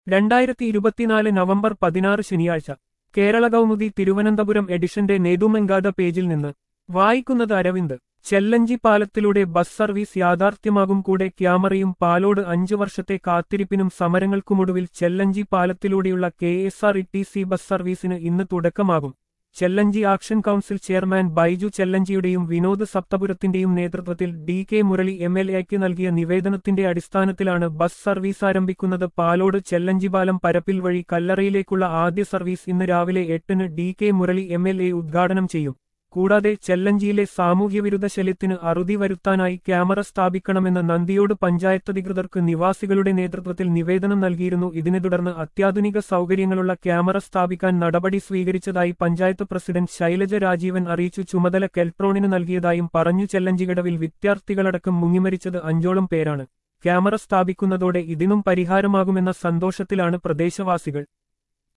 രണ്ടായിരത്തി ഇരുപത്തിനാല് നവംബർ പതിനാറ് ശനിയാഴ്ച കേരള കൗമുദി തിരുവനന്തപുരം എഡിഷന്റെ നേതുമെങ്കാത പേജിൽ നിന്ന് വായിക്കുന്നത് അരവിന്ദ് ചെല്ലഞ്ചി പാലത്തിലൂടെ ബസ് സർവീസ് യാഥാർത്ഥ്യമാകും കൂടെ ക്യാമറയും പാലോട് അഞ്ചു വർഷത്തെ കാത്തിരിപ്പിനും സമരങ്ങൾക്കുമൊടുവിൽ ചെല്ലഞ്ചി പാലത്തിലൂടെയുള്ള K S R T C bus ബസ് സർവീസിന് ഇന്ന് തുടക്കമാകും Chellanchi action council chairman Baiju ചെല്ലഞ്ചിയുടെയും വിനോദ് സപ്തപുരത്തിന്റെയും നേതൃത്വത്തിൽ D K Murali M L എക്ക് നൽകിയ നിവേദനത്തിന്റെ അടിസ്ഥാനത്തിലാണ് ബസ് സർവീസ് ആരംഭിക്കുന്നത് പാലോട് ചെല്ലഞ്ചിപാലം പരപ്പിൽ വഴി കല്ലറയിലേക്കുള്ള ആദ്യ സർവീസ് ഇന്ന് രാവിലെ എട്ടിന് D K Murali M L A ഉദ്ഘാടനം ചെയ്യും കൂടാതെ ചെല്ലഞ്ചിയിലെ സാമൂഹ്യവിരുദ്ധ ശല്യത്തിന് അറുതി വരുത്താനായി ക്യാമറ സ്ഥാപിക്കണമെന്ന് നന്ദിയോട് പഞ്ചായത്തധികൃതർക്ക് നിവാസികളുടെ നേതൃത്വത്തിൽ നിവേദനം നൽകിയിരുന്നു ഇതിനെ തുടർന്ന് അത്യാധുനിക സൗകര്യങ്ങളുള്ള ക്യാമറ സ്ഥാപിക്കാൻ നടപടി സ്വീകരിച്ചതായി പഞ്ചായത്ത് പ്രസിഡന്റ് ശൈലജ രാജീവൻ അറിയിച്ചു ചുമതല കെൽട്രോണിന് നൽകിയതായും പറഞ്ഞു ചെല്ലഞ്ചികടവിൽ വിദ്യാർത്ഥികളടക്കം മുങ്ങിമരിച്ചത് അഞ്ചോളം പേരാണ് ക്യാമറ സ്ഥാപിക്കുന്നതോടെ ഇതിനും പരിഹാരമാകുമെന്ന സന്തോഷത്തിലാണ് പ്രദേശവാസികൾ